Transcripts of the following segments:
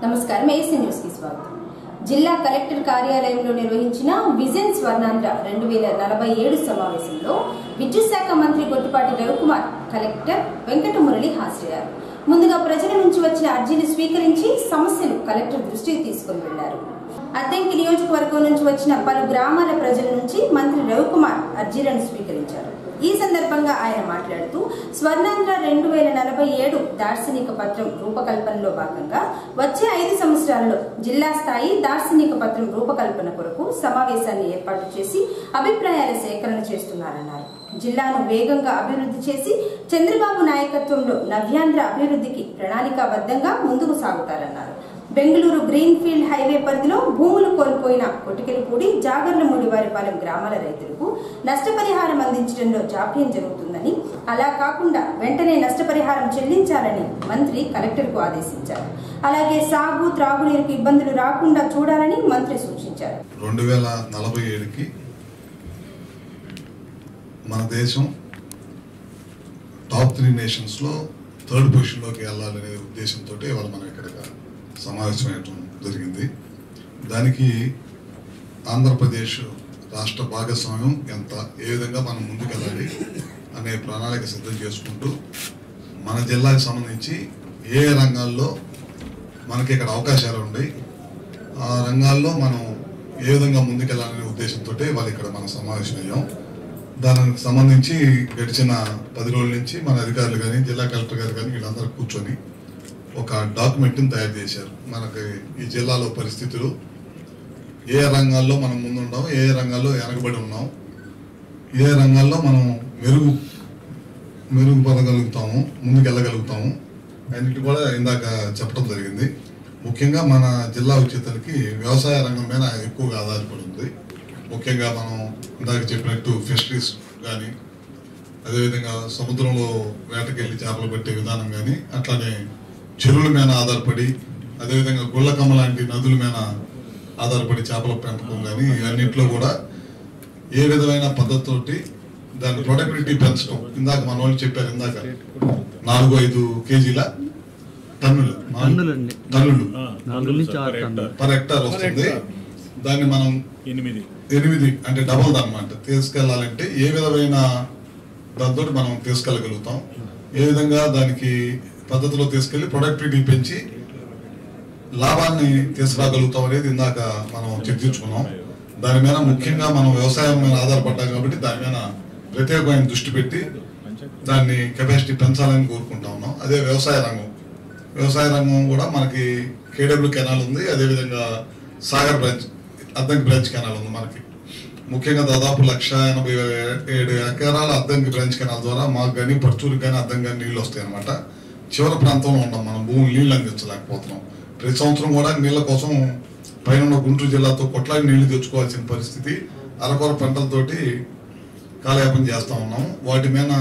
నమస్కారం AC news కి స్వాగతం జిల్లా కలెక్టర్ కార్యాలయంలో నిర్వహించిన విజన్ స్వర్ణాంధ్ర రెండు వేల నలభై ఏడు సమావేశంలో విద్యుత్ శాఖ మంత్రి గొట్టుపాటి రవికుమార్ కలెక్టర్ వెంకటమురళి హాజరయ్యారు ముందుగా ప్రజల నుంచి వచ్చిన అర్జీని స్వీకరించి సమస్యలు కలెక్టర్ దృష్టికి తీసుకుని వెళ్లారు అద్దెంకి నియోజకవర్గం నుంచి వచ్చిన పలు గ్రామాల ప్రజల నుంచి మంత్రి రవికుమార్ అర్జీలను స్వీకరించారు ఈ సందర్భంగా ఆయన మాట్లాడుతూ స్వర్ణాంధ్ర రెండు వేల నలభై ఏడు దార్శనిక పత్రం రూపకల్పనలో భాగంగా వచ్చే ఐదు సంవత్సరాల్లో జిల్లా స్థాయి దార్శనిక పత్రం రూపకల్పన కొరకు సమావేశాన్ని ఏర్పాటు చేసి అభిప్రాయాల సేకరణ చేస్తున్నారన్నారు జిల్లాను వేగంగా అభివృద్ధి చేసి చంద్రబాబు నాయకత్వంలో నవ్యాంధ్ర అభివృద్ధికి ప్రణాళికాబద్ధంగా ముందుకు సాగుతారన్నారు బెంగళూరు గ్రీన్ ఫీల్డ్ హైవే పరిధిలో భూములు కోల్పోయిన కొటికెలపూడి జాగర్లమూడి వారిపాలెం గ్రామాల రైతులకు నష్టపరిహారం అందించడంలో జాప్యం జరుగుతుందని అలా కాకుండా వెంటనే నష్టపరిహారం చెల్లించాలని మంత్రి కలెక్టర్కు ఆదేశించారు అలాగే సాగు త్రాగునీరుకు ఇబ్బందులు రాకుండా చూడాలని మంత్రి సూచించారు రెండు వేల నలభై ఏడుకి మన దేశం టాప్ త్రీ నేషన్స్లో థర్డ్ పొజిషన్లోకి వెళ్ళాలనే ఉద్దేశంతో ఇవాళ మనం ఇక్కడ సమావేశమయ్యటం జరిగింది దానికి ఆంధ్రప్రదేశ్ రాష్ట్ర భాగస్వామ్యం ఎంత ఏ విధంగా మనం ముందుకెళ్ళాలి అనే ప్రణాళిక సిద్ధం చేసుకుంటూ మన జిల్లాకి సంబంధించి ఏ రంగాల్లో మనకి ఇక్కడ అవకాశాలు ఉన్నాయి ఆ రంగాల్లో మనం ఏ విధంగా ముందుకెళ్ళాలనే ఉద్దేశంతో వాళ్ళు ఇక్కడ మనం సమావేశం అయ్యాం దానికి సంబంధించి గడిచిన పది రోజుల నుంచి మన అధికారులు కానీ జిల్లా కలెక్టర్ గారు కానీ వీళ్ళందరూ కూర్చొని ఒక డాక్యుమెంట్ని తయారు చేశారు మనకి ఈ జిల్లాలో పరిస్థితులు ఏ రంగాల్లో మనం ముందున్నాం ఏ రంగాల్లో వెనకబడి ఉన్నాం ఏ రంగాల్లో మనం మెరుగు మెరుగుపడగలుగుతాము ముందుకెళ్ళగలుగుతాము అన్నిటి కూడా ఇందాక చెప్పడం జరిగింది ముఖ్యంగా మన జిల్లా వచ్చేసరికి వ్యవసాయ రంగం మీద ఎక్కువగా ఆధారపడి ఉంది ముఖ్యంగా మనం ఇందాక చెప్పినట్టు ఫిషరీస్ కానీ అదేవిధంగా సముద్రంలో వేటకెళ్ళి చేపలు పట్టే విధానం కానీ అట్లానే చెరువుల మీద ఆధారపడి అదేవిధంగా గుళ్ళకమ్మ లాంటి నదుల మీద ఆధారపడి చేపల పెంపకం కానీ అన్నింటిలో కూడా ఏ విధమైన పద్ధతితోటి దాని ప్రొడక్టివిటీ పెంచడం ఇందాక మన వాళ్ళు చెప్పారు ఇందాక నాలుగు ఐదు కేజీల టన్నులు నాలుగు- టన్నులండి. టన్నులు నాలుగు నుంచి ఆరు టన్నులు పర్ హెక్టార్ వస్తుంది దాన్ని మనం ఎనిమిది ఎనిమిది అంటే డబుల్ అనమాట తీసుకెళ్లాలంటే ఏ విధమైన దాంతో మనం తీసుకెళ్ళగలుగుతాం ఏ విధంగా దానికి పద్ధతిలో తీసుకెళ్లి ప్రొడక్టివిటీ పెంచి లాభాన్ని తీసుకురాగలుగుతాం అనేది ఇందాక మనం చర్చించుకున్నాం దాని మీద ముఖ్యంగా మనం వ్యవసాయం మీద ఆధారపడ్డాం కాబట్టి దాని మీద ప్రత్యేకమైన దృష్టి పెట్టి దాన్ని కెపాసిటీ పెంచాలని కోరుకుంటా ఉన్నాం అదే వ్యవసాయ రంగం వ్యవసాయ రంగం కూడా మనకి కేడబ్ల్యూ కెనాల్ ఉంది అదేవిధంగా Sagar branch Addanki branch canal ఉంది మనకి ముఖ్యంగా దాదాపు లక్ష ఎనభై ఏడు ఎకరాల అద్దంకి బ్రాంచ్ కెనాల్ ద్వారా మాకు కానీ పర్చూరుకి కానీ అద్దం కానీ నీళ్ళు వస్తాయి అనమాట చివరి ప్రాంతంలో ఉన్నాం మనం భూమి నీళ్ళు అందించలేకపోతున్నాం ప్రతి సంవత్సరం కూడా నీళ్ళ కోసం పైన ఉన్న గుంటూరు జిల్లాతో కొట్లాడి నీళ్లు తెచ్చుకోవాల్సిన పరిస్థితి అరకొర పంటలతోటి కాలయాపన చేస్తా ఉన్నాం వాటి మీద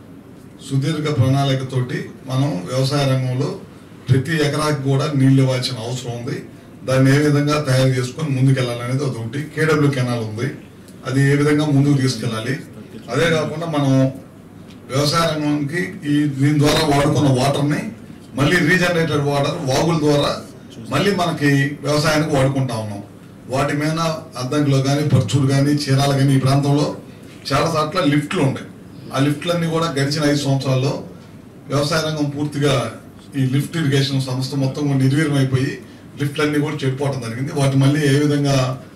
సుదీర్ఘ ప్రణాళికతోటి మనం వ్యవసాయ రంగంలో ప్రతి ఎకరాకి కూడా నీళ్ళు ఇవ్వాల్సిన అవసరం ఉంది దాన్ని ఏ విధంగా తయారు చేసుకొని ముందుకెళ్ళాలనేది ఒకటి కేడబ్ల్యూ కెనాల్ ఉంది అది ఏ విధంగా ముందుకు తీసుకెళ్ళాలి అదే కాకుండా మనం వ్యవసాయ రంగానికి ఈ దీని ద్వారా వాడుకున్న వాటర్ని మళ్ళీ రీజనరేటెడ్ వాటర్ వాగుల ద్వారా మళ్ళీ మనకి వ్యవసాయానికి వాడుకుంటా ఉన్నాం వాటి మీద అద్దంకిలో కానీ పర్చూరు కానీ చీరాల కానీ ఈ ప్రాంతంలో చాలా చోట్ల లిఫ్ట్లు ఉన్నాయి ఆ లిఫ్ట్లన్నీ కూడా గడిచిన ఐదు సంవత్సరాల్లో వ్యవసాయ రంగం పూర్తిగా ఈ లిఫ్ట్ ఇరిగేషన్ సంస్థ మొత్తం కూడా నిర్వీర్యం అయిపోయి లిఫ్ట్లన్నీ కూడా చెడిపోవడం జరిగింది వాటి మళ్ళీ ఏ విధంగా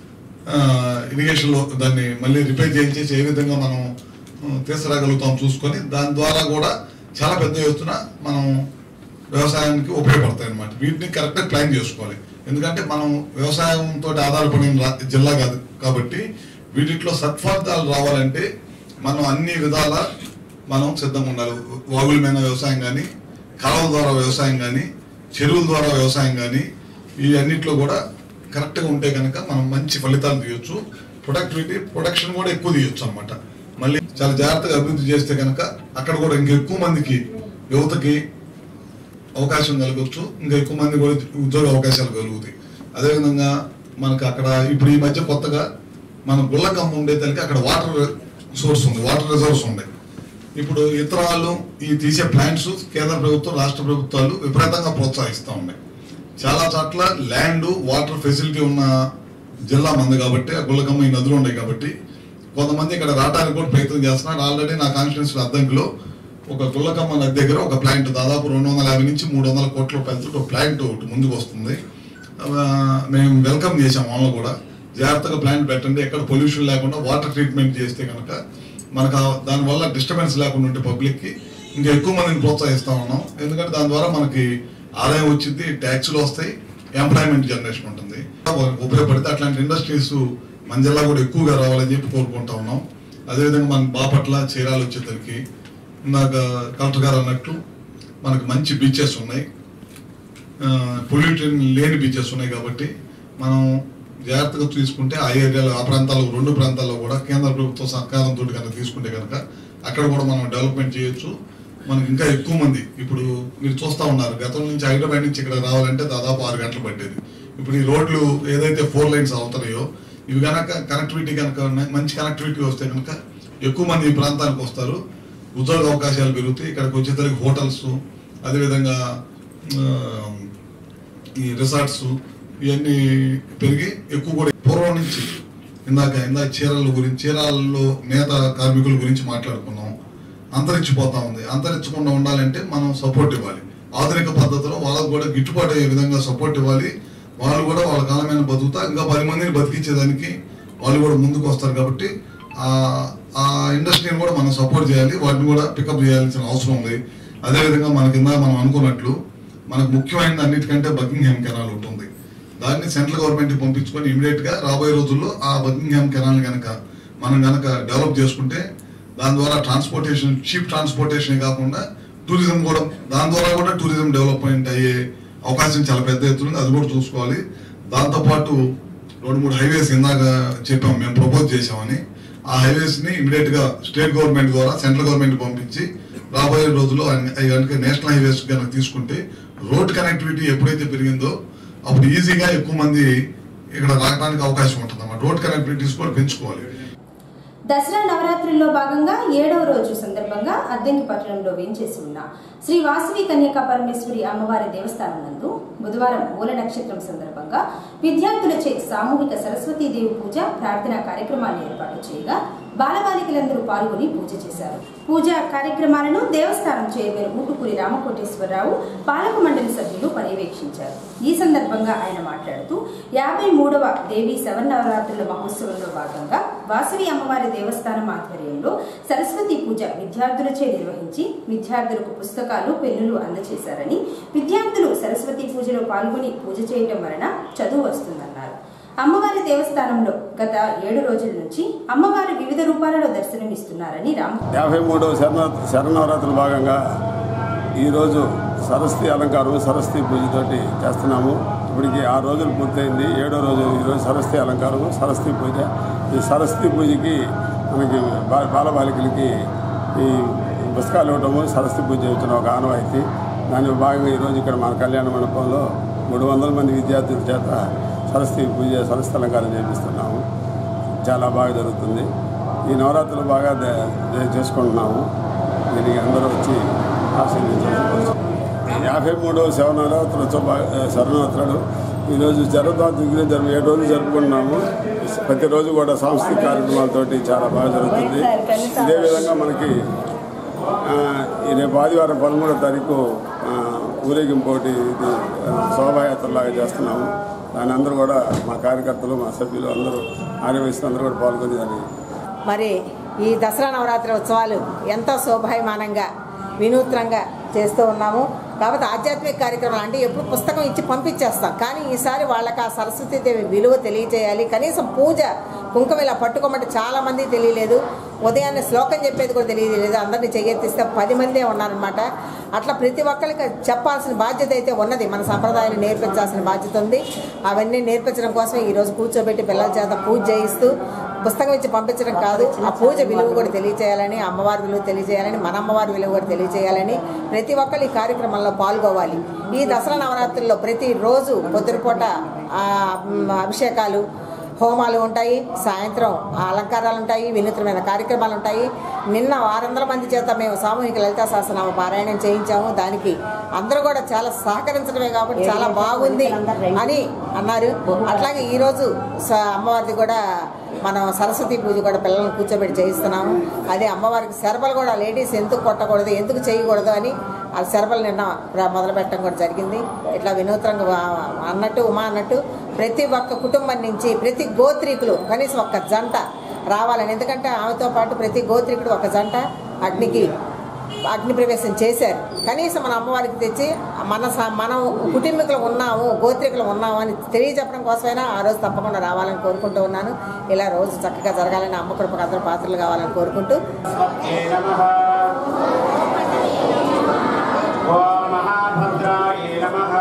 ఇరిగేషన్లో దాన్ని మళ్ళీ రిపేర్ చేయించేసి ఏ విధంగా మనం ఆ, తీసుకురాగలుగుతాం చూసుకొని దాని ద్వారా కూడా చాలా పెద్ద ఎత్తున మనం వ్యవసాయానికి ఉపయోగపడతాయి అన్నమాట వీటిని కరెక్ట్గా ప్లాన్ చేసుకోవాలి ఎందుకంటే మనం వ్యవసాయంతో ఆధారపడిన రా- జిల్లా కాదు కాబట్టి వీటిలో సత్ఫలితాలు రావాలంటే మనం అన్ని విధాల మనం సిద్ధంగా ఉండాలి వాగుల మీద వ్యవసాయం కానీ కాలువల ద్వారా వ్యవసాయం కానీ చెరువుల ద్వారా వ్యవసాయం కానీ ఈ అన్నిట్లో కూడా కరెక్ట్గా ఉంటే కనుక మనం మంచి ఫలితాలు తీయొచ్చు ప్రొడక్టివిటీ ప్రొడక్షన్ కూడా ఎక్కువ తీయొచ్చు అనమాట మళ్ళీ చాలా జాగ్రత్తగా అభివృద్ధి చేస్తే కనుక అక్కడ కూడా ఇంకా ఎక్కువ మందికి యువతకి అవకాశం కలగవచ్చు ఇంకా ఎక్కువ మంది కూడా ఉద్యోగ అవకాశాలు కలుగుతాయి అదేవిధంగా మనకు అక్కడ ఇప్పుడు ఈ మధ్య కొత్తగా మన గుళ్ళకమ్మ ఉండే తల్లికి అక్కడ వాటర్ సోర్స్ ఉంది వాటర్ రిజర్వ్స్ ఉన్నాయి ఇప్పుడు ఇతరాలు ఈ తీసే ప్లాంట్స్ కేంద్ర ప్రభుత్వం రాష్ట్ర ప్రభుత్వాలు విపరీతంగా ప్రోత్సహిస్తూ ఉన్నాయి చాలా చోట్ల ల్యాండ్ వాటర్ ఫెసిలిటీ ఉన్న జిల్లా మంది కాబట్టి ఆ గుళ్ళకమ్మ ఈ నదులు ఉన్నాయి కాబట్టి కొంతమంది ఇక్కడ రావడానికి కూడా ప్రయత్నం చేస్తున్నారు ఆల్రెడీ నా కాన్స్టిట్యూన్సీ అద్దంకిలో ఒక గుళ్ళకమ్మ నది దగ్గర ఒక ప్లాంట్ దాదాపు రెండు వందల యాభై నుంచి మూడు వందల కోట్ల రూపాయలతో ఒక ప్లాంట్ ఒకటి ముందుకు వస్తుంది ఆ, మేము వెల్కమ్ చేసాం వాళ్ళు కూడా జాగ్రత్తగా ప్లాంట్ పెట్టండి ఎక్కడ పొల్యూషన్ లేకుండా వాటర్ ట్రీట్మెంట్ చేస్తే కనుక మనకు ఆ- దానివల్ల డిస్టర్బెన్స్ లేకుండా ఉంటే పబ్లిక్కి ఇంకా ఎక్కువ మందిని ప్రోత్సహిస్తా ఉన్నాం ఎందుకంటే దాని ద్వారా మనకి ఆదాయం వచ్చింది ట్యాక్స్లు వస్తాయి ఎంప్లాయ్మెంట్ జనరేషన్ ఉంటుంది ఉపయోగపడితే అట్లాంటి ఇండస్ట్రీస్ మన జిల్లా కూడా ఎక్కువగా రావాలని చెప్పి కోరుకుంటా ఉన్నాం అదేవిధంగా మన బాపట్ల చీరాలు వచ్చేసరికి ఇందాక కలెక్టర్ గారు అన్నట్టు మనకు మంచి బీచెస్ ఉన్నాయి పొల్యూషన్ లేని బీచెస్ ఉన్నాయి కాబట్టి మనం జాగ్రత్తగా తీసుకుంటే ఆ ఏరియాలో ఆ ప్రాంతాల్లో రెండు ప్రాంతాల్లో కూడా కేంద్ర ప్రభుత్వ సహకారంతో కనుక తీసుకుంటే కనుక అక్కడ కూడా మనం డెవలప్మెంట్ చేయొచ్చు మనకి ఇంకా ఎక్కువ మంది ఇప్పుడు మీరు చూస్తా ఉన్నారు గతం నుంచి హైదరాబాద్ నుంచి ఇక్కడ రావాలంటే దాదాపు ఆరు గంటలు పట్టేది ఇప్పుడు ఈ రోడ్లు ఏదైతే ఫోర్ లైన్స్ అవుతున్నాయో ఇవి కనుక కనెక్టివిటీ కనుక ఉన్నాయి, మంచి కనెక్టివిటీ వస్తే కనుక ఎక్కువ మంది ఈ ప్రాంతానికి వస్తారు ఉద్యోగ అవకాశాలు పెరుగుతాయి ఇక్కడికి వచ్చేసరికి హోటల్స్ అదేవిధంగా ఆ, ఈ రిసార్ట్స్ ఇవన్నీ పెరిగి ఎక్కువ కూడా పూర్వం నుంచి ఇందాక ఇందాక చీరల గురించి చీరాలలో నేత కార్మికుల గురించి మాట్లాడుకున్నాం అంతరించిపోతా ఉంది అంతరించకుండా ఉండాలంటే మనం సపోర్ట్ ఇవ్వాలి ఆధునిక పద్ధతిలో వాళ్ళకు కూడా గిట్టుబాటు అయ్యే విధంగా సపోర్ట్ ఇవ్వాలి వాళ్ళు కూడా వాళ్ళ కాలమైన బతుకుతా ఇంకా పది మందిని బతికించేదానికి వాళ్ళు కూడా ముందుకు వస్తారు కాబట్టి ఆ ఆ ఇండస్ట్రీని కూడా మనం సపోర్ట్ చేయాలి వాటిని కూడా పికప్ చేయాల్సిన అవసరం ఉంది అదేవిధంగా మన కింద మనం అనుకున్నట్లు మనకు ముఖ్యమైనది అన్నిటికంటే బకింగ్హామ్ కెనాల్ ఉంటుంది దాన్ని సెంట్రల్ గవర్నమెంట్ పంపించుకొని ఇమీడియట్ గా రాబోయే రోజుల్లో ఆ బకింగ్హామ్ కెనాల్ కనుక మనం కనుక డెవలప్ చేసుకుంటే దాని ద్వారా ట్రాన్స్పోర్టేషన్ చీప్ ట్రాన్స్పోర్టేషన్ కాకుండా టూరిజం కూడా దాని ద్వారా కూడా టూరిజం డెవలప్మెంట్ అయ్యే అవకాశం చాలా పెద్ద ఎత్తున ఉంది. అది కూడా చూసుకోవాలి దాంతోపాటు రెండు మూడు హైవేస్ ఇందాక చెప్పాం మేము ప్రపోజ్ చేసామని ఆ హైవేస్ ని ఇమీడియట్ గా స్టేట్ గవర్నమెంట్ ద్వారా సెంట్రల్ గవర్నమెంట్ పంపించి రాబోయే రోజుల్లో అన్ని- అవి కనుక నేషనల్ హైవేస్ కనుక తీసుకుంటే రోడ్ కనెక్టివిటీ ఎప్పుడైతే పెరిగిందో అప్పుడు ఈజీగా ఎక్కువ మంది ఇక్కడ రావడానికి అవకాశం ఉంటుంది అన్నమాట రోడ్ కనెక్టివిటీస్ కూడా పెంచుకోవాలి దసరా నవరాత్రుల్లో భాగంగా ఏడవ రోజు సందర్భంగా అద్దెంకి పట్టణంలో వేంచేసి ఉన్న శ్రీ వాసవి కన్యకా పరమేశ్వరి అమ్మవారి దేవస్థానం నందు బుధవారం మూల నక్షత్రం సందర్భంగా విద్యార్థులచే సామూహిక సరస్వతీదేవి పూజ ప్రార్థనా కార్యక్రమాన్ని ఏర్పాటు చేయగా బాలబాలికలందరూ పాల్గొని పూజ చేశారు పూజా కార్యక్రమాలను దేవస్థానం చైర్మన్ ఊటుకూరి రామకోటేశ్వరరావు పాలక మండలి సభ్యులు పర్యవేక్షించారు ఈ సందర్భంగా ఆయన మాట్లాడుతూ యాభై మూడవ దేవి శవన్నవరాత్రుల మహోత్సవంలో భాగంగా వాసవి అమ్మవారి దేవస్థానం ఆధ్వర్యంలో సరస్వతి పూజ విద్యార్థులచే నిర్వహించి విద్యార్థులకు పుస్తకాలు పెన్నులు అందజేశారని విద్యార్థులు సరస్వతి పూజలో పాల్గొని పూజ చేయటం వలన చదువు వస్తుందన్నారు అమ్మవారి దేవస్థానంలో గత ఏడు రోజుల నుంచి అమ్మవారు వివిధ రూపాలలో దర్శనమిస్తున్నారని రామ్ యాభై మూడవ శరణ శరణవరాత్రుల భాగంగా ఈరోజు సరస్వతి అలంకారం సరస్వతి పూజతోటి చేస్తున్నాము ఇప్పటికి ఆరు రోజులు పూర్తయింది ఏడో రోజు ఈరోజు సరస్వతి అలంకారం సరస్వతి పూజ ఈ సరస్వతి పూజకి మనకి బా- బాలబాలికలకి ఈ పుస్తకాలు ఇవ్వటము సరస్వతి పూజ చేస్తున్న ఒక ఆనవాయితీ దాని భాగంగా ఈరోజు ఇక్కడ మన కళ్యాణ మండపంలో మూడు వందల మంది విద్యార్థుల చేత సరస్వతి పూజ సరస్వతి అలంకారం చేపిస్తున్నాము చాలా బాగా జరుగుతుంది ఈ నవరాత్రులు బాగా దే- దే- చేసుకుంటున్నాము దీనికి అందరూ వచ్చి ఆశీర్వదించారు యాభై మూడవ శవనవరాత్రులు శరణవరాత్రులు ఈరోజు జరుగుతాం దిగులు జరుపు ఏడు రోజులు జరుపుకుంటున్నాము ప్రతిరోజు కూడా సాంస్కృతిక కార్యక్రమాలతోటి చాలా బాగా జరుగుతుంది ఇదే విధంగా మనకి ఆ, ఈ రేపు ఆదివారం పదమూడో తారీఖు ఆ, ఊరేగింపు ఒకటి ఇది ఆ, శోభాయాత్రలాగా చేస్తున్నాము దాని అందరూ కూడా మా కార్యకర్తలు మా సభ్యులు అందరూ ఆర్యవయసులు అందరూ కూడా పాల్గొని దాన్ని మరి ఈ దసరా నవరాత్రి ఉత్సవాలు ఎంతో శోభాయమానంగా వినూత్నంగా చేస్తూ ఉన్నాము కాబట్టి ఆధ్యాత్మిక కార్యక్రమాలు అంటే ఎప్పుడు పుస్తకం ఇచ్చి పంపించేస్తాం కానీ ఈసారి వాళ్ళకి ఆ సరస్వతీదేవి విలువ తెలియజేయాలి కనీసం పూజ కుంకుమ ఇలా పట్టుకోమంటే చాలా మంది తెలియలేదు ఉదయాన్నే శ్లోకం చెప్పేది కూడా తెలియలేదు అందరినీ చెయ్యెత్తిస్తే పది మందే ఉన్నారనమాట అట్లా ప్రతి ఒక్కరికి చెప్పాల్సిన బాధ్యత అయితే ఉన్నది మన సంప్రదాయాన్ని నేర్పించాల్సిన బాధ్యత ఉంది అవన్నీ నేర్పించడం కోసం ఈరోజు కూర్చోబెట్టి పిల్లల చేత పూజ చేయిస్తూ పుస్తకం ఇచ్చి పంపించడం కాదు ఆ పూజ విలువ కూడా తెలియజేయాలని అమ్మవారి విలువ తెలియజేయాలని మన అమ్మవారి విలువ కూడా తెలియజేయాలని ప్రతి ఒక్కరు ఈ కార్యక్రమంలో పాల్గొవాలి ఈ దసరా నవరాత్రుల్లో ప్రతి రోజు పొద్దునపూట ఆ, మ్, అభిషేకాలు హోమాలు ఉంటాయి సాయంత్రం అలంకారాలు ఉంటాయి వినూత్నమైన కార్యక్రమాలు ఉంటాయి నిన్న ఆరు వందల మంది చేత మేము సామూహిక లలితా సహస్రనామ పారాయణం చేయించాము దానికి అందరూ కూడా చాలా సహకరించడమే కాబట్టి చాలా బాగుంది అని అన్నారు అట్లాగే ఈరోజు స- అమ్మవారిది కూడా మనం సరస్వతి పూజ కూడా పిల్లల్ని కూర్చోబెట్టి చేయిస్తున్నాము అదే అమ్మవారికి శరబలు కూడా లేడీస్ ఎందుకు కొట్టకూడదు ఎందుకు చేయకూడదు అని ఆ శరబలు నిన్న ప్ర- మొదలు పెట్టడం కూడా జరిగింది ఇట్లా వినూత్నంగా వా- అన్నట్టు ఉమా అన్నట్టు ప్రతి ఒక్క కుటుంబం నుంచి ప్రతి గోత్రీకులు కనీసం ఒక్క జంట రావాలని ఎందుకంటే ఆమెతో పాటు ప్రతి గోత్రికుడు ఒక జంట అగ్నికి అగ్ని ప్రవేశం చేశారు కనీసం మన అమ్మవారికి తెచ్చి మన స- మనం కుటుంబీకులు ఉన్నాము గోత్రికులు ఉన్నాము అని తెలియజెప్పడం కోసమైనా ఆ రోజు తప్పకుండా రావాలని కోరుకుంటూ ఉన్నాను ఇలా రోజు చక్కగా జరగాలని అమ్మ కృపకు అందరూ పాత్రలు కావాలని కోరుకుంటూ ఏ నమః ఓం మహాభద్రాయ నమః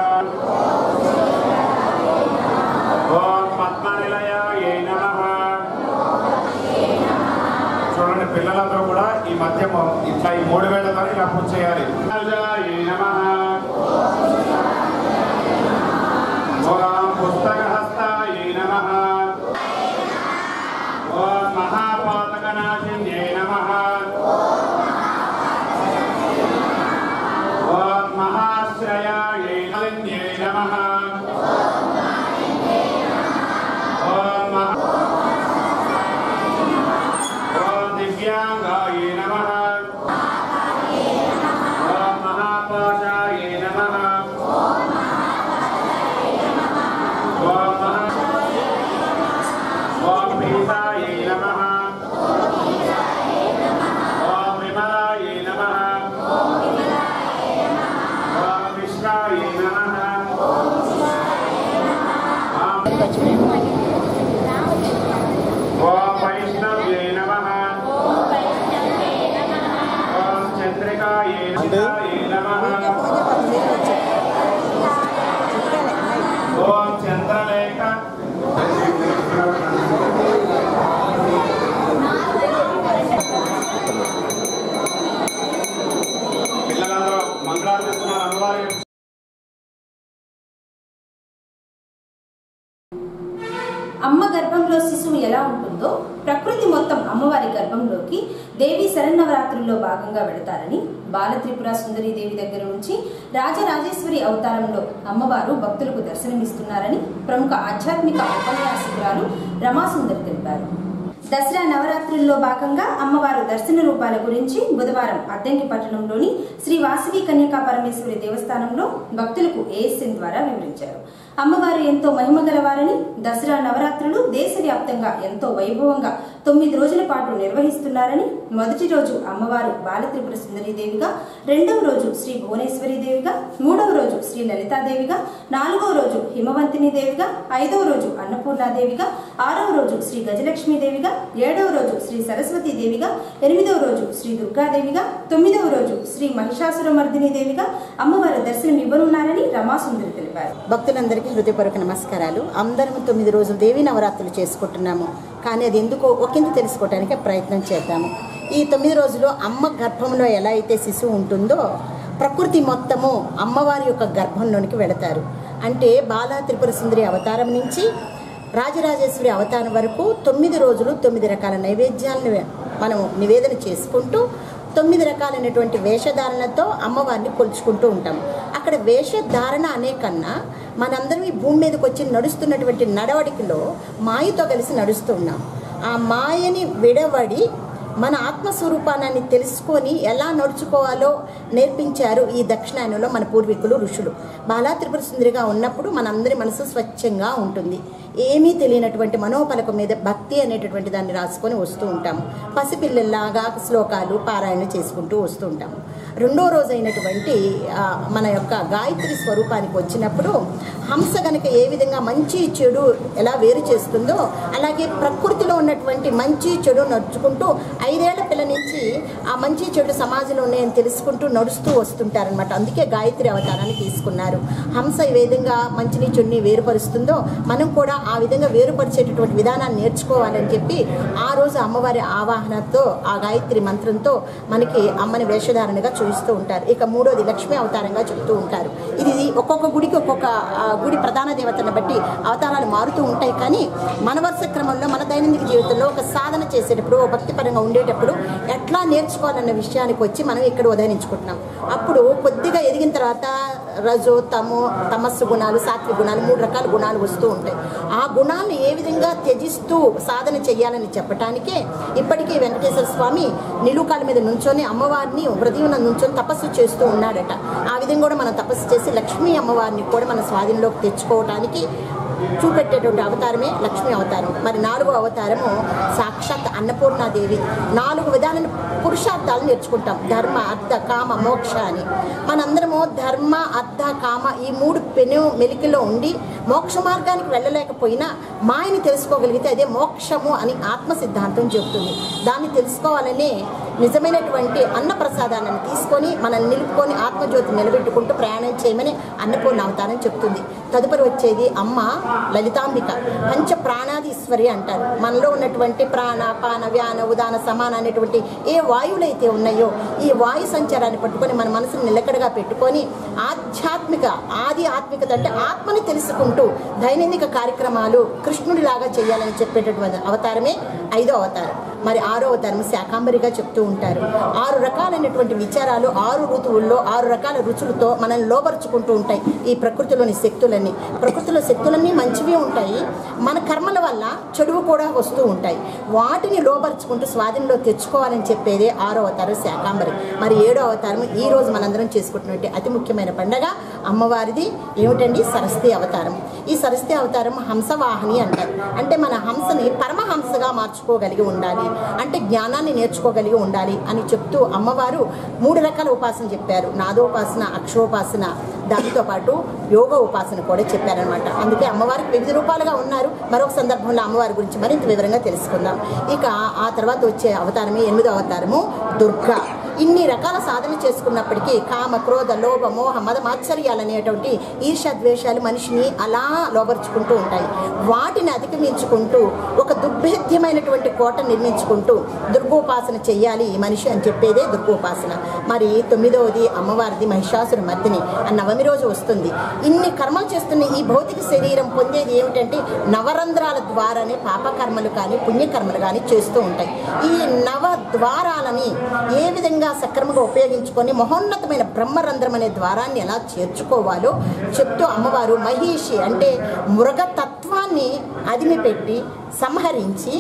ఓం పద్మనిలయాయ నమః చూడండి పిల్లలందరూ కూడా ఈ మధ్యము ఇట్లా ఈ మూడు వేలతో ఇలా పూజ చేయాలి రాజాయ నమః ఓం పుస్తకహస్తాయ నమః ఓం మహాపాతకనాశిన్యై నమః ఓం మహాశ్రయాయై నలిన్యై నమః ఓం మహా ఓం దివ్యాంగాయ నమః ఓం మహాపాశాయ నమః ఓం మహా ఓం పీతాయ నమః ఓం విమలాయ నమః ఓం విష్ణాయ నమః ఓం వైష్ణవ్యై నమః ఓం చంద్రికాయ నమః ఓం చంద్రలేఖ పిల్లలందరూ మంగళార్పిస్తున్నారు అమ్మవారి అమ్మ గర్భంలో శిశువు ఎలా ఉంటుందో ప్రకృతి మొత్తం అమ్మవారి గర్భంలోకి దేవి శరన్నవరాత్రుల్లో భాగంగా వెళతారని బాల త్రిపుర సుందరి దేవి దగ్గర నుంచి రాజరాజేశ్వరి అవతారంలో అమ్మవారు భక్తులకు దర్శనమిస్తున్నారని ప్రముఖ ఆధ్యాత్మిక ఉపన్యాసకురాలు రమాసుందరి తెలిపారు దసరా నవరాత్రుల్లో భాగంగా అమ్మవారు దర్శన రూపాల గురించి బుధవారం అద్దంకి పట్టణంలోని శ్రీ వాసవి కన్యకా పరమేశ్వరి దేవస్థానంలో భక్తులకు ఏఎస్ఎన్ ద్వారా వివరించారు అమ్మవారు ఎంతో మహిమ గలవారని దసరా నవరాత్రులు దేశవ్యాప్తంగా ఎంతో వైభవంగా తొమ్మిది రోజుల పాటు నిర్వహిస్తున్నారని మొదటి రోజు అమ్మవారు బాలత్రిపుర సుందరి దేవిగా రెండవ రోజు శ్రీ భువనేశ్వరి దేవిగా మూడవ రోజు శ్రీ లలితాదేవిగా నాలుగవ రోజు హిమవంతిని దేవిగా ఐదవ రోజు అన్నపూర్ణాదేవిగా ఆరవ రోజు శ్రీ గజలక్ష్మీ దేవిగా ఏడవ రోజు శ్రీ సరస్వతి దేవిగా ఎనిమిదవ రోజు శ్రీ దుర్గాదేవిగా తొమ్మిదవ రోజు శ్రీ మహిషాసురమర్దిని దేవిగా అమ్మవారు దర్శనం ఇవ్వనున్నారని రమాసుందరి తెలిపారు భక్తులందరికీ హృదయపూర్వక నమస్కారాలు అందరం తొమ్మిది రోజులు దేవి నవరాత్రులు చేసుకుంటున్నాము కానీ అది ఎందుకో ఒకంత తెలుసుకోవడానికి ప్రయత్నం చేద్దాము ఈ తొమ్మిది రోజులు అమ్మ గర్భంలో ఎలా అయితే శిశువు ఉంటుందో ప్రకృతి మొత్తము అమ్మవారి యొక్క గర్భంలోనికి వెళతారు అంటే బాలా త్రిపుర సుందరి అవతారం నుంచి రాజరాజేశ్వరి అవతారం వరకు తొమ్మిది రోజులు తొమ్మిది రకాల నైవేద్యాలను మనము నివేదన చేసుకుంటూ తొమ్మిది రకాలైనటువంటి వేషధారణతో అమ్మవారిని కొలుచుకుంటూ ఉంటాం అక్కడ వేషధారణ అనే కన్నా మనందరం ఈ భూమి మీదకి వచ్చి నడుస్తున్నటువంటి నడవడికలో మాయతో కలిసి నడుస్తూ ఉన్నాం ఆ మాయని విడవడి మన ఆత్మస్వరూపాన్ని తెలుసుకొని ఎలా నడుచుకోవాలో నేర్పించారు ఈ దక్షిణాయనంలో మన పూర్వీకులు ఋషులు బాలా త్రిపుర సుందరిగా ఉన్నప్పుడు మనందరి మనసు స్వచ్ఛంగా ఉంటుంది ఏమీ తెలియనటువంటి మనోపలకం మీద భక్తి అనేటటువంటి దాన్ని రాసుకొని వస్తూ ఉంటాము పసిపిల్లల్లాగా శ్లోకాలు పారాయణ చేసుకుంటూ వస్తూ ఉంటాము రెండో రోజు అయినటువంటి ఆ, మన యొక్క గాయత్రి స్వరూపానికి వచ్చినప్పుడు హంస గనక ఏ విధంగా మంచి చెడు ఎలా వేరు చేస్తుందో అలాగే ప్రకృతిలో ఉన్నటువంటి మంచి చెడు నడుచుకుంటూ ఐదేళ్ల పిల్ల నుంచి ఆ మంచి చెడు సమాజంలో ఉన్నాయని తెలుసుకుంటూ నడుస్తూ వస్తుంటారనమాట అందుకే గాయత్రి అవతారాన్ని తీసుకున్నారు హంస ఏ విధంగా మంచిని చెడుని వేరుపరుస్తుందో మనం కూడా ఆ విధంగా వేరుపరిచేటటువంటి విధానాన్ని నేర్చుకోవాలని చెప్పి ఆ రోజు అమ్మవారి ఆవాహనతో ఆ గాయత్రి మంత్రంతో మనకి అమ్మని వేషధారణగా చూపిస్తూ ఉంటారు ఇక మూడోది లక్ష్మీ అవతారంగా చెప్తూ ఉంటారు ఇది ఒక్కొక్క గుడికి ఒక్కొక్క ఆ, గుడి ప్రధాన దేవతను బట్టి అవతారాలు మారుతూ ఉంటాయి కానీ మన వరుస క్రమంలో మన దైనందిక జీవితంలో ఒక సాధన చేసేటప్పుడు ఓ భక్తిపరంగా ఉండేటప్పుడు ఎట్లా నేర్చుకోవాలన్న విషయానికి వచ్చి మనం ఇక్కడ ఉదయించుకుంటున్నాం అప్పుడు కొద్దిగా ఎదిగిన తర్వాత రజో తమో తమస్సు గుణాలు సాత్విక గుణాలు మూడు రకాల గుణాలు వస్తూ ఉంటాయి ఆ గుణాలను ఏ విధంగా త్యజిస్తూ సాధన చేయాలని చెప్పటానికే ఇప్పటికీ వెంకటేశ్వర స్వామి నిలుకాల మీద నుంచొని అమ్మవారిని హృదయం నుంచొని తపస్సు చేస్తూ ఉన్నాడట ఆ విధంగా కూడా మనం తపస్సు చేసి లక్ష్మీ అమ్మవారిని కూడా మన స్వాధీనంలోకి తెచ్చుకోవడానికి చూపెట్టేటువంటి అవతారమే లక్ష్మీ అవతారం మరి నాలుగో అవతారము సాక్షాత్ అన్నపూర్ణాదేవి నాలుగు విధాలైన పురుషార్థాలు నేర్చుకుంటాం ధర్మ అర్థ కామ మోక్ష అని మనందరము ధర్మ అర్థ కామ ఈ మూడు పెను మెలికలో ఉండి మోక్ష మార్గానికి వెళ్ళలేకపోయినా మాయని తెలుసుకోగలిగితే అదే మోక్షము అని ఆత్మ సిద్ధాంతం చెబుతుంది దాన్ని తెలుసుకోవాలనే నిజమైనటువంటి అన్న ప్రసాదాన్ని తీసుకొని మనల్ని నిలుపుకొని ఆత్మజ్యోతి నిలబెట్టుకుంటూ ప్రయాణం చేయమని అన్నపూర్ణ అవతారం చెప్తుంది తదుపరి వచ్చేది అమ్మ లలితాంబిక పంచ ప్రాణాధీశ్వరి అంటారు మనలో ఉన్నటువంటి ప్రాణ పాన వ్యాన ఉదాన సమాన అనేటువంటి ఏ వాయువులు అయితే ఉన్నాయో ఈ వాయు సంచారాన్ని పట్టుకొని మన మనసుని నిలకడగా పెట్టుకొని ఆధ్యాత్మిక ఆది ఆత్మికత అంటే ఆత్మని తెలుసుకుంటూ దైనందిక కార్యక్రమాలు కృష్ణుడిలాగా చేయాలని చెప్పేటటువంటి అవతారమే ఐదో అవతారం మరి ఆరో అవతారం శాకాంబరిగా చెప్తూ ఉంటారు ఆరు రకాలైనటువంటి విచారాలు ఆరు ఋతువుల్లో ఆరు రకాల రుచులతో మనల్ని లోపరుచుకుంటూ ఉంటాయి ఈ ప్రకృతిలోని శక్తులన్నీ ప్రకృతిలో శక్తులన్నీ మంచివి ఉంటాయి మన కర్మల వల్ల చెడువు కూడా వస్తూ ఉంటాయి వాటిని లోపరుచుకుంటూ స్వాధీనంలో తెచ్చుకోవాలని చెప్పేదే ఆరో అవతారం శాకాంబరి మరి ఏడో అవతారం ఈ రోజు మనందరం చేసుకుంటున్నటువంటి అతి ముఖ్యమైన పండగ అమ్మవారిది ఏమిటండి సరస్వతి అవతారం ఈ సరస్వతి అవతారం హంసవాహిని అంటారు అంటే మన హంసని పరమహంసగా మార్చుకోగలిగి ఉండాలి అంటే జ్ఞానాన్ని నేర్చుకోగలిగి ఉండాలి అని చెప్తూ అమ్మవారు మూడు రకాల ఉపాసన చెప్పారు నాదోపాసన అక్షరోపాసన దానితో పాటు యోగ ఉపాసన కూడా చెప్పారనమాట అందుకే అమ్మవారికి వివిధ రూపాలుగా ఉన్నారు మరొక సందర్భంలో అమ్మవారి గురించి మరింత వివరంగా తెలుసుకుందాం ఇక ఆ తర్వాత వచ్చే అవతారమే ఎనిమిదో అవతారము దుర్గా ఇన్ని రకాల సాధన చేసుకున్నప్పటికీ కామ క్రోధ లోభ మోహ మద మాత్సర్యాలు అనేటువంటి ఈర్ష ద్వేషాలు మనిషిని అలా లోపరుచుకుంటూ ఉంటాయి వాటిని అధిగమించుకుంటూ ఒక దుర్భేద్యమైనటువంటి కోట నిర్మించుకుంటూ దుర్గోపాసన చెయ్యాలి ఈ మనిషి అని చెప్పేదే దుర్గోపాసన మరి తొమ్మిదవది అమ్మవారిది మహిషాసుర మర్దిని ఆ నవమి రోజు వస్తుంది ఇన్ని కర్మలు చేస్తున్న ఈ భౌతిక శరీరం పొందేది ఏమిటంటే నవరంధ్రాల ద్వారానే పాపకర్మలు కానీ పుణ్యకర్మలు కానీ చేస్తూ ఉంటాయి ఈ నవ ద్వారాలని ఏ విధంగా సక్రమంగా ఉపయోగించుకొని మహోన్నతమైన బ్రహ్మరంధ్రం అనే ద్వారాన్ని ఎలా చేర్చుకోవాలో చెప్తూ అమ్మవారు మహిషి అంటే మృగతత్వాన్ని అదిమిపెట్టి సంహరించి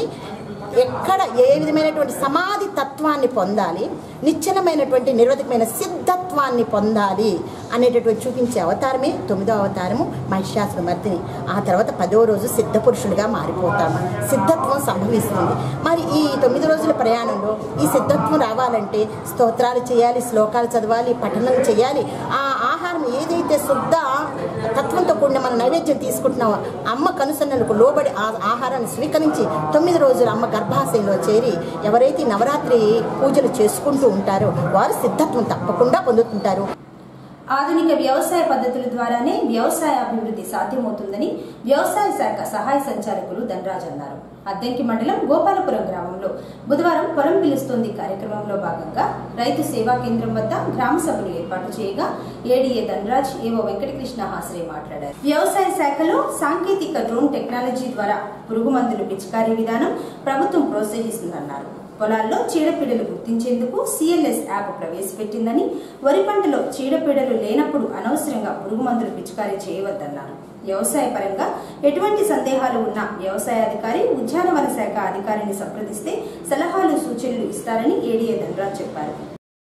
ఎక్కడ ఏ విధమైనటువంటి సమాధి తత్వాన్ని పొందాలి నిశ్చలమైనటువంటి నిరోధకమైన సిద్ధత్వాన్ని పొందాలి అనేటటువంటి చూపించే అవతారమే తొమ్మిదో అవతారము మహిషాసుర మర్దిని ఆ తర్వాత పదో రోజు సిద్ధ పురుషులుగా మారిపోతాము సిద్ధత్వం సంభవిస్తుంది మరి ఈ తొమ్మిది రోజుల ప్రయాణంలో ఈ సిద్ధత్వం రావాలంటే స్తోత్రాలు చేయాలి శ్లోకాలు చదవాలి పఠనం చేయాలి ఆ ఆహారం ఏదైతే శుద్ధ తత్వంతో కూడిన మన నైవేద్యం తీసుకుంటున్నామో అమ్మ కనుసన్నలకు లోబడి ఆ ఆహారాన్ని స్వీకరించి తొమ్మిది రోజులు అమ్మ గర్భాశయంలో చేరి ఎవరైతే ఈ నవరాత్రి పూజలు చేసుకుంటూ ఉంటారో వారు సిద్ధత్వం తప్పకుండా పొందుతుంటారు ఆధునిక వ్యవసాయ పద్ధతుల ద్వారానే వ్యవసాయ అభివృద్ధి సాధ్యమవుతుందని వ్యవసాయ శాఖ సహాయ సంచాలకులు ధనరాజ్ అన్నారు అద్దంకి మండలం గోపాలపురం గ్రామంలో బుధవారం పొలం పిలుస్తోంది కార్యక్రమంలో భాగంగా రైతు సేవా కేంద్రం వద్ద గ్రామ సభలు ఏర్పాటు చేయగా ఏడీఏ ధనరాజ్ ఏవో వెంకటకృష్ణ హాసరే మాట్లాడారు వ్యవసాయ శాఖలో సాంకేతిక డ్రోన్ టెక్నాలజీ ద్వారా పురుగు మందులు పిచికారీ విధానం ప్రభుత్వం ప్రోత్సహిస్తుందన్నారు పొలాల్లో చీడపీడలు గుర్తించేందుకు సిఎల్ఎస్ యాప్ ప్రవేశపెట్టిందని వరి పంటలో చీడపీడలు లేనప్పుడు అనవసరంగా పురుగు మందులు పిచికారీ చేయవద్దన్నారు వ్యవసాయ పరంగా ఎటువంటి సందేహాలు ఉన్నా వ్యవసాయ అధికారి ఉద్యానవన శాఖ అధికారిని సంప్రదిస్తే సలహాలు సూచనలు ఇస్తారని ఏడీఏ ధనరాజ్ చెప్పారు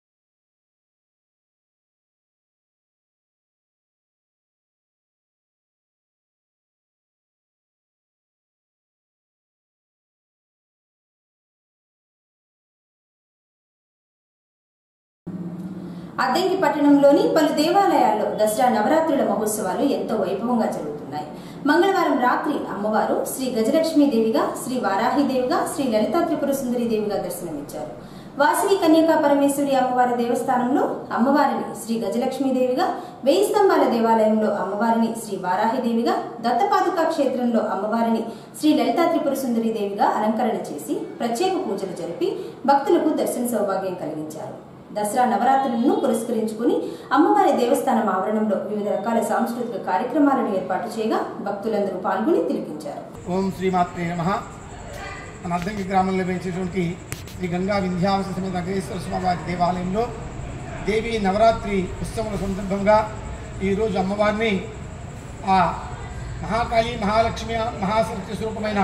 అద్దెంకి పట్టణంలోని పలు దేవాలయాల్లో దసరా నవరాత్రుల మహోత్సవాలు ఎంతో వైభవంగా జరుగుతున్నాయి మంగళవారం రాత్రి అమ్మవారు శ్రీ గజలక్ష్మీదేవిగా శ్రీ వారాహిదేవిగా శ్రీ లలితా త్రిపుర సుందరి దేవిగా దర్శనమిచ్చారు వాసవి కన్యకా పరమేశ్వరి అమ్మవారి దేవస్థానంలో అమ్మవారిని శ్రీ గజలక్ష్మీదేవిగా వెయ్యి స్తంభాల దేవాలయంలో అమ్మవారిని శ్రీ వారాహిదేవిగా దత్తపాదుకా క్షేత్రంలో అమ్మవారిని శ్రీ లలితా త్రిపుర సుందరి దేవిగా అలంకరణ చేసి ప్రత్యేక పూజలు జరిపి భక్తులకు దర్శన సౌభాగ్యం కలిగించారు దసరా నవరాత్రులను పురస్కరించుకుని అమ్మవారి దేవస్థానం ఆవరణంలో వివిధ రకాల సాంస్కృతిక కార్యక్రమాలను ఏర్పాటు చేయగా భక్తులందరూ పాల్గొని తిలకించారు ఓం శ్రీమాత్రే నమ మన అద్దంకి గ్రామంలో వేసేటువంటి శ్రీ గంగా వింధ్యావస సమేత నగరేశ్వర స్వామివారి దేవాలయంలో దేవి నవరాత్రి ఉత్సవం సందర్భంగా ఈరోజు అమ్మవారిని ఆ మహాకాళి మహాలక్ష్మి మహాసరస్వతి స్వరూపమైన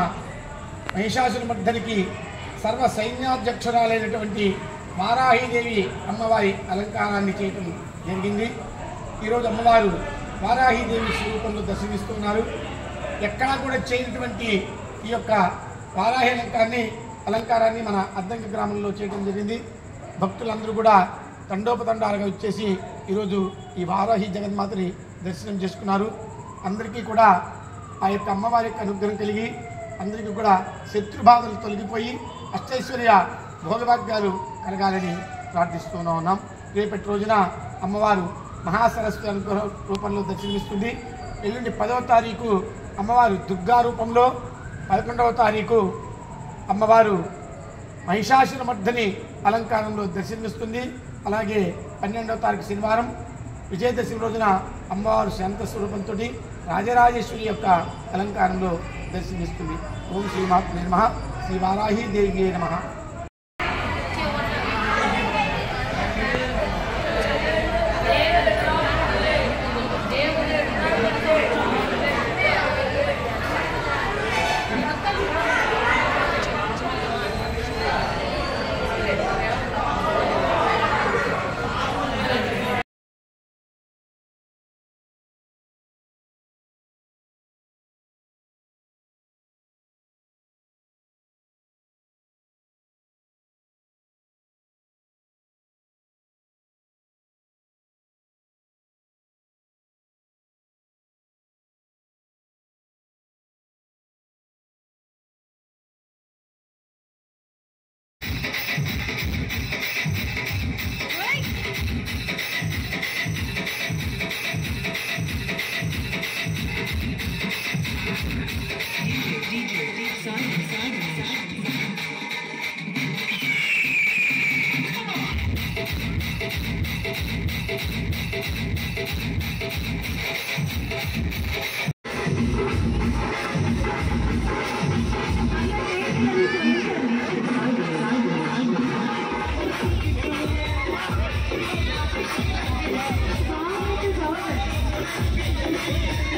మహిషాసురమర్ధనికి సర్వ సైన్యాధ్యక్షురాలైనటువంటి వారాహీదేవి అమ్మవారి అలంకారాన్ని చేయటం జరిగింది ఈరోజు అమ్మవారు వారాహీదేవి స్వరూపంలో దర్శనిస్తున్నారు ఎక్కడా కూడా చేయనటువంటి ఈ యొక్క వారాహి అలంకారాన్ని అలంకారాన్ని మన అద్దంకి గ్రామంలో చేయడం జరిగింది భక్తులందరూ కూడా తండోపతండాలుగా వచ్చేసి ఈరోజు ఈ వారాహి జగన్మాతని దర్శనం చేసుకున్నారు అందరికీ కూడా ఆ యొక్క అమ్మవారి యొక్క అనుగ్రహం కలిగి అందరికీ కూడా శత్రుబాధలు తొలగిపోయి అష్టైశ్వర్య భోగభాగ్యాలు కలగాలని ప్రార్థిస్తూ ఉన్నాం రేపటి రోజున అమ్మవారు మహాసరస్వతి అనుగ్రహ రూపంలో దర్శనమిస్తుంది ఎల్లుండి పదవ తారీఖు అమ్మవారు దుర్గా రూపంలో పదకొండవ తారీఖు అమ్మవారు మహిషాసురమర్ధని అలంకారంలో దర్శనమిస్తుంది అలాగే పన్నెండవ తారీఖు శనివారం విజయదశమి రోజున అమ్మవారు శాంత స్వరూపంతో రాజరాజేశ్వరి యొక్క అలంకారంలో దర్శనమిస్తుంది ఓం శ్రీమాత్రే నమ శ్రీ వారాహి దేవి నమ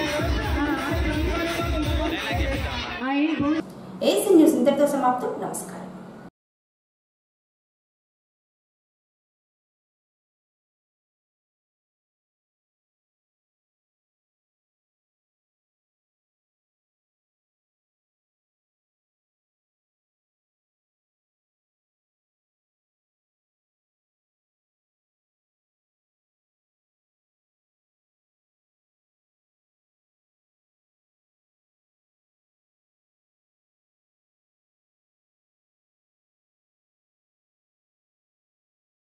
ఏసీ న్యూస్ ఇంతటితో సమాప్తం నమస్కారం